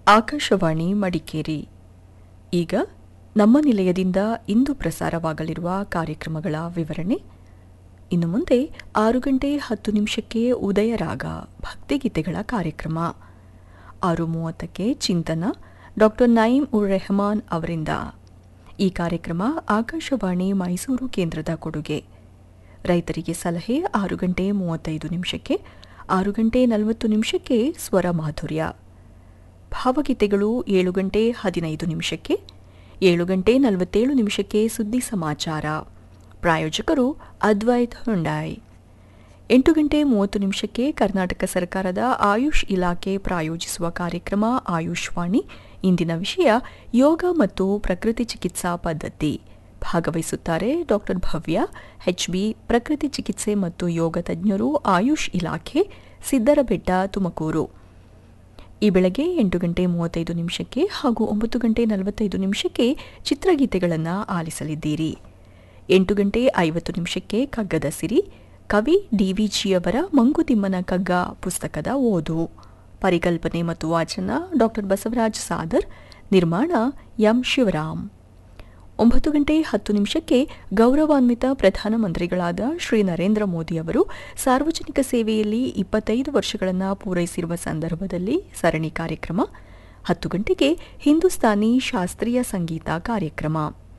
ಆಕಾಶವಾಣಿ ಮಡಿಕೇರಿ ಈಗ ನಮ್ಮ ನಿಲಯದಿಂದ ಇಂದು ಪ್ರಸಾರವಾಗಲಿರುವ ಕಾರ್ಯಕ್ರಮಗಳ ವಿವರಣೆ ಇನ್ನು ಮುಂದೆ ಆರು ಗಂಟೆ ಹತ್ತು ನಿಮಿಷಕ್ಕೆ ಉದಯರಾಗ ಭಕ್ತಿಗೀತೆಗಳ ಕಾರ್ಯಕ್ರಮ ಆರು ಮೂವತ್ತಕ್ಕೆ ಚಿಂತನ ಡಾಕ್ಟರ್ ನঈಂ ಉರ್ ರೆಹಮಾನ್ ಅವರಿಂದ ಈ ಕಾರ್ಯಕ್ರಮ ಆಕಾಶವಾಣಿ ಮೈಸೂರು ಕೇಂದ್ರದ ಕೊಡುಗೆ ರೈತರಿಗೆ ಸಲಹೆ ಆರು ಗಂಟೆ ಮೂವತ್ತೈದು ನಿಮಿಷಕ್ಕೆ ಆರು ಗಂಟೆ ನಲವತ್ತು ನಿಮಿಷಕ್ಕೆ ಸ್ವರ ಮಾಧುರ್ಯ ಭಾವಗೀತೆಗಳು ಏಳು ಗಂಟೆ ಹದಿನೈದು ನಿಮಿಷಕ್ಕೆ ಏಳು ಗಂಟೆ ನಲವತ್ತೇಳು ನಿಮಿಷಕ್ಕೆ ಸುದ್ದಿ ಸಮಾಚಾರ ಪ್ರಾಯೋಜಕರು ಅದ್ವೈತ್ ಹುಂಡಾಯ್ ಎಂಟು ಗಂಟೆ ಮೂವತ್ತು ನಿಮಿಷಕ್ಕೆ ಕರ್ನಾಟಕ ಸರ್ಕಾರದ ಆಯುಷ್ ಇಲಾಖೆ ಪ್ರಾಯೋಜಿಸುವ ಕಾರ್ಯಕ್ರಮ ಆಯುಷ್ ವಾಣಿ ಇಂದಿನ ವಿಷಯ ಯೋಗ ಮತ್ತು ಪ್ರಕೃತಿ ಚಿಕಿತ್ಸಾ ಪದ್ಧತಿ ಭಾಗವಹಿಸುತ್ತಾರೆ ಡಾಕ್ಟರ್ ಭವ್ಯ ಎಚ್ಬಿ ಪ್ರಕೃತಿ ಚಿಕಿತ್ಸೆ ಮತ್ತು ಯೋಗ ತಜ್ಞರು ಆಯುಷ್ ಇಲಾಖೆ ಸಿದ್ದರಬೆಟ್ಟ ತುಮಕೂರು ಈ ಬೆಳಗ್ಗೆ ಎಂಟು ಗಂಟೆ ಮೂವತ್ತೈದು ನಿಮಿಷಕ್ಕೆ ಹಾಗೂ ಒಂಬತ್ತು ಗಂಟೆ ನಲವತ್ತೈದು ನಿಮಿಷಕ್ಕೆ ಚಿತ್ರಗೀತೆಗಳನ್ನು ಆಲಿಸಲಿದ್ದೀರಿ ಎಂಟು ಗಂಟೆ ಐವತ್ತು ನಿಮಿಷಕ್ಕೆ ಕಗ್ಗದ ಸಿರಿ ಕವಿ ಡಿವಿಜಿಯವರ ಮಂಗುತಿಮ್ಮನ ಕಗ್ಗ ಪುಸ್ತಕದ ಓದು ಪರಿಕಲ್ಪನೆ ಮತ್ತು ವಾಚನ ಡಾಕ್ಟರ್ ಬಸವರಾಜ್ ಸಾದರ್ ನಿರ್ಮಾಣ ಎಂ ಶಿವರಾಮ್ ಒಂಬತ್ತು ಗಂಟೆ ಹತ್ತು ನಿಮಿಷಕ್ಕೆ ಗೌರವಾನ್ವಿತ ಪ್ರಧಾನಮಂತ್ರಿಗಳಾದ ಶ್ರೀ ನರೇಂದ್ರ ಮೋದಿ ಅವರು ಸಾರ್ವಜನಿಕ ಸೇವೆಯಲ್ಲಿ ಇಪ್ಪತ್ತೈದು ವರ್ಷಗಳನ್ನು ಪೂರೈಸಿರುವ ಸಂದರ್ಭದಲ್ಲಿ ಸರಣಿ ಕಾರ್ಯಕ್ರಮ ಹತ್ತು ಗಂಟೆಗೆ ಹಿಂದೂಸ್ತಾನಿ ಶಾಸ್ತ್ರೀಯ ಸಂಗೀತ ಕಾರ್ಯಕ್ರಮ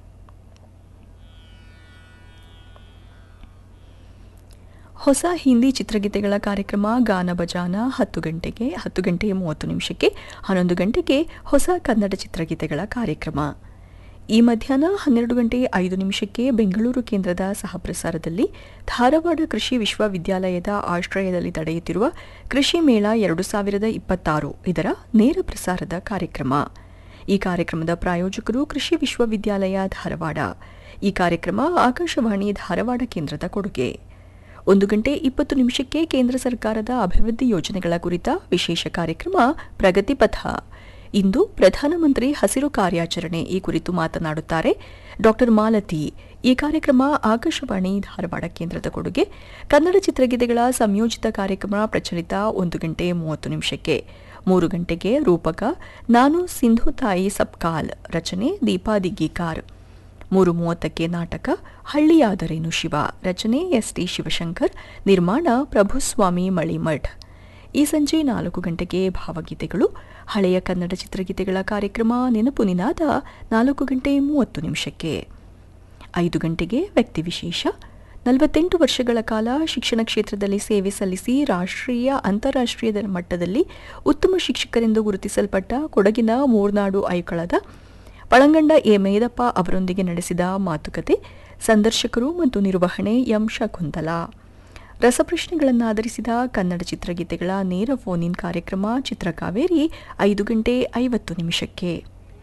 ಹೊಸ ಹಿಂದಿ ಚಿತ್ರಗೀತೆಗಳ ಕಾರ್ಯಕ್ರಮ ಗಾನ ಬಜಾನ ಹತ್ತು ಗಂಟೆಗೆ ಹತ್ತು ಗಂಟೆ ಮೂವತ್ತು ನಿಮಿಷಕ್ಕೆ ಹನ್ನೊಂದು ಗಂಟೆಗೆ ಹೊಸ ಕನ್ನಡ ಚಿತ್ರಗೀತೆಗಳ ಕಾರ್ಯಕ್ರಮ ಈ ಮಧ್ಯಾಹ್ನ ಹನ್ನೆರಡು ಗಂಟೆ ಐದು ನಿಮಿಷಕ್ಕೆ ಬೆಂಗಳೂರು ಕೇಂದ್ರದ ಸಹಪ್ರಸಾರದಲ್ಲಿ ಧಾರವಾಡ ಕೃಷಿ ವಿಶ್ವವಿದ್ಯಾಲಯದ ಆಶ್ರಯದಲ್ಲಿ ನಡೆಯುತ್ತಿರುವ ಕೃಷಿ ಮೇಳ ಎರಡು ಸಾವಿರದ ಇಪ್ಪತ್ತಾರು ಇದರ ನೇರ ಪ್ರಸಾರದ ಕಾರ್ಯಕ್ರಮ ಈ ಕಾರ್ಯಕ್ರಮದ ಪ್ರಾಯೋಜಕರು ಕೃಷಿ ವಿಶ್ವವಿದ್ಯಾಲಯ ಧಾರವಾಡ ಈ ಕಾರ್ಯಕ್ರಮ ಆಕಾಶವಾಣಿ ಧಾರವಾಡ ಕೇಂದ್ರದ ಕೊಡುಗೆ ಒಂದು ಗಂಟೆ ಇಪ್ಪತ್ತು ನಿಮಿಷಕ್ಕೆ ಕೇಂದ್ರ ಸರ್ಕಾರದ ಅಭಿವೃದ್ಧಿ ಯೋಜನೆಗಳ ಕುರಿತ ವಿಶೇಷ ಕಾರ್ಯಕ್ರಮ ಪ್ರಗತಿ ಪಥ ಇಂದು ಪ್ರಧಾನಮಂತ್ರಿ ಹಸಿರು ಕಾರ್ಯಾಚರಣೆ ಈ ಕುರಿತು ಮಾತನಾಡುತ್ತಾರೆ ಡಾಕ್ಟರ್ ಮಾಲತಿ ಈ ಕಾರ್ಯಕ್ರಮ ಆಕಾಶವಾಣಿ ಧಾರವಾಡ ಕೇಂದ್ರದ ಕೊಡುಗೆ ಕನ್ನಡ ಚಿತ್ರಗೀತೆಗಳ ಸಂಯೋಜಿತ ಕಾರ್ಯಕ್ರಮ ಪ್ರಚಲಿತ ಒಂದು ಗಂಟೆ ಮೂವತ್ತು ನಿಮಿಷಕ್ಕೆ ಮೂರು ಗಂಟೆಗೆ ರೂಪಕ ನಾನು ಸಿಂಧು ತಾಯಿ ಸಬ್ಕಾಲ್ ರಚನೆ ದೀಪಾ ದಿಗ್ಗಿಕಾರ್ ಮೂರು ಮೂವತ್ತಕ್ಕೆ ನಾಟಕ ಹಳ್ಳಿಯಾದರೇನು ಶಿವ ರಚನೆ ಎಸ್ಟಿ ಶಿವಶಂಕರ್ ನಿರ್ಮಾಣ ಪ್ರಭುಸ್ವಾಮಿ ಮಳಿಮಠ್ ಈ ಸಂಜೆ ನಾಲ್ಕು ಗಂಟೆಗೆ ಭಾವಗೀತೆಗಳು ಹಳೆಯ ಕನ್ನಡ ಚಿತ್ರಗೀತೆಗಳ ಕಾರ್ಯಕ್ರಮ ನೆನಪು ನಿನಾದ ನಾಲ್ಕು ಗಂಟೆ ಮೂವತ್ತು ನಿಮಿಷಕ್ಕೆ ಐದು ಗಂಟೆಗೆ ವ್ಯಕ್ತಿ ವಿಶೇಷ ನಲವತ್ತೆಂಟು ವರ್ಷಗಳ ಕಾಲ ಶಿಕ್ಷಣ ಕ್ಷೇತ್ರದಲ್ಲಿ ಸೇವೆ ಸಲ್ಲಿಸಿ ರಾಷ್ಟ್ರೀಯ ಅಂತಾರಾಷ್ಟ್ರೀಯ ಮಟ್ಟದಲ್ಲಿ ಉತ್ತಮ ಶಿಕ್ಷಕರೆಂದು ಗುರುತಿಸಲ್ಪಟ್ಟ ಕೊಡಗಿನ ಮೂರ್ನಾಡು ಐಕಳದ ಪಳಂಗಂಡ ಎ ಮೇದಪ್ಪ ಅವರೊಂದಿಗೆ ನಡೆಸಿದ ಮಾತುಕತೆ ಸಂದರ್ಶಕರು ಮತ್ತು ನಿರ್ವಹಣೆ ಎಂ ಶಕುಂತಲಾ ರಸಪ್ರಶ್ನೆಗಳನ್ನಾಧರಿಸಿದ ಕನ್ನಡ ಚಿತ್ರಗೀತೆಗಳ ನೇರ ಫೋನ್ ಇನ್ ಕಾರ್ಯಕ್ರಮ ಚಿತ್ರಕಾವೇರಿ ಐದು ಗಂಟೆ ಐವತ್ತು ನಿಮಿಷಕ್ಕೆ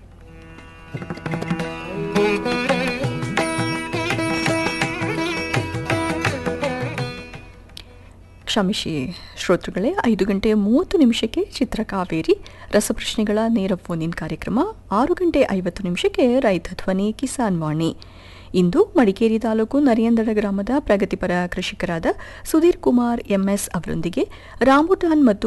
ಕ್ಷಮಿಸಿ ಶ್ರೋತೃಗಳೇ ಐದು ಗಂಟೆ ಮೂವತ್ತು ನಿಮಿಷಕ್ಕೆ ಚಿತ್ರಕಾವೇರಿ ರಸಪ್ರಶ್ನೆಗಳ ನೇರ ಫೋನ್ ಇನ್ ಕಾರ್ಯಕ್ರಮ ಆರು ಗಂಟೆ ಐವತ್ತು ನಿಮಿಷಕ್ಕೆ ರೈತ ಧ್ವನಿ ಕಿಸಾನ್ ವಾಣಿ ಇಂದು ಮಡಿಕೇರಿ ತಾಲೂಕು ನರಿಯಂದಡ ಗ್ರಾಮದ ಪ್ರಗತಿಪರ ಕೃಷಿಕರಾದ ಸುಧೀರ್ ಕುಮಾರ್ ಎಂಎಸ್ ಅವರೊಂದಿಗೆ ರಾಂಬುಟಾನ್ ಮತ್ತು